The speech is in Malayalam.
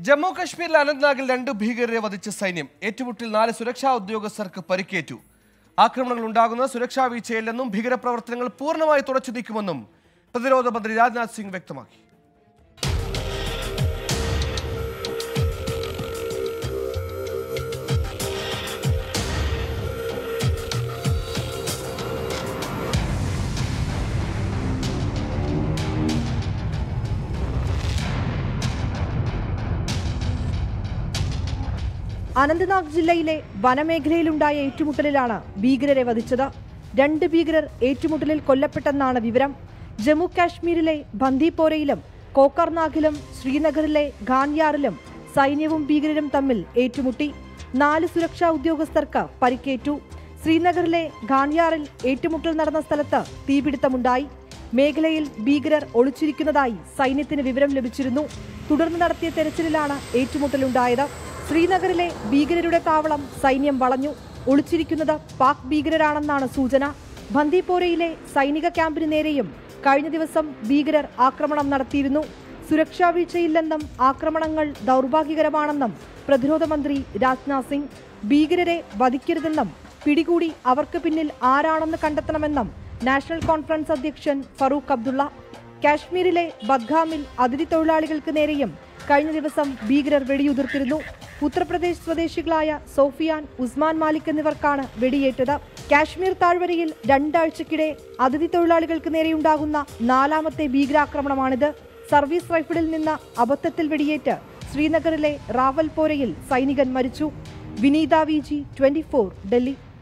ജമ്മു കശ്മീരിലെ അനന്ത്നാഗിൽ രണ്ട് ഭീകരരെ വധിച്ച സൈന്യം ഏറ്റുമുട്ടൽ നാല് സുരക്ഷാ ഉദ്യോഗസ്ഥർക്ക് പരിക്കേറ്റു ആക്രമണങ്ങൾ ഉണ്ടാകുന്ന സുരക്ഷാ വീഴ്ചയില്ലെന്നും ഭീകരപ്രവർത്തനങ്ങൾ പൂർണ്ണമായി തുടച്ചു നീക്കുമെന്നും പ്രതിരോധ മന്ത്രി രാജ്നാഥ് സിംഗ് വ്യക്തമാക്കി അനന്ത്നാഗ് ജില്ലയിലെ വനമേഖലയിലുണ്ടായ ഏറ്റുമുട്ടലിലാണ് ഭീകരരെ വധിച്ചത് രണ്ട് ഭീകരർ ഏറ്റുമുട്ടലിൽ കൊല്ലപ്പെട്ടെന്നാണ് വിവരം ജമ്മു കാശ്മീരിലെ ബന്ദിപ്പോരയിലും കോക്കർനാഗിലും ശ്രീനഗറിലെ ഖാൻയാറിലും സൈന്യവും ഭീകരരും തമ്മിൽ ഏറ്റുമുട്ടി നാല് സുരക്ഷാ ഉദ്യോഗസ്ഥർക്ക് പരിക്കേറ്റു ശ്രീനഗറിലെ ഖാൻയാറിൽ ഏറ്റുമുട്ടൽ നടന്ന സ്ഥലത്ത് തീപിടുത്തമുണ്ടായി മേഖലയിൽ ഭീകരർ ഒളിച്ചിരിക്കുന്നതായി സൈന്യത്തിന് വിവരം ലഭിച്ചിരുന്നു തുടർന്ന് നടത്തിയ തെരച്ചിലിലാണ് ഏറ്റുമുട്ടലുണ്ടായത് ശ്രീനഗറിലെ ഭീകരരുടെ താവളം സൈന്യം വളഞ്ഞു ഒളിച്ചിരിക്കുന്നത് പാക് ഭീകരരാണെന്നാണ് സൂചന ബന്ദിപ്പോരയിലെ സൈനിക ക്യാമ്പിന് നേരെയും കഴിഞ്ഞ ദിവസം ഭീകരർ ആക്രമണം നടത്തിയിരുന്നു സുരക്ഷാ വീഴ്ചയില്ലെന്നും ആക്രമണങ്ങൾ ദൗർഭാഗ്യകരമാണെന്നും പ്രതിരോധ മന്ത്രി രാജ്നാഥ് സിംഗ് ഭീകരരെ വധിക്കരുതെന്നും പിടികൂടി അവർക്ക് പിന്നിൽ ആരാണെന്ന് കണ്ടെത്തണമെന്നും നാഷണൽ കോൺഫറൻസ് അധ്യക്ഷൻ ഫറൂഖ് അബ്ദുള്ള കാശ്മീരിലെ ബദ്ഗാമിൽ അതിഥി തൊഴിലാളികൾക്ക് നേരെയും കഴിഞ്ഞ ദിവസം ഭീകരർ വെടിയുതിർത്തിരുന്നു ഉത്തർപ്രദേശ് സ്വദേശികളായ സോഫിയാൻ ഉസ്മാൻ മാലിക് എന്നിവർക്കാണ് വെടിയേറ്റത് കാശ്മീർ താഴ്വരയിൽ രണ്ടാഴ്ചക്കിടെ അതിഥി തൊഴിലാളികൾക്ക് നേരെയുണ്ടാകുന്ന നാലാമത്തെ ഭീകരാക്രമണമാണിത് സർവീസ് റൈഫിളിൽ നിന്ന് അബദ്ധത്തിൽ വെടിയേറ്റ് ശ്രീനഗറിലെ റാവൽപോരയിൽ സൈനികൻ മരിച്ചു Vineetha V G twenty Delhi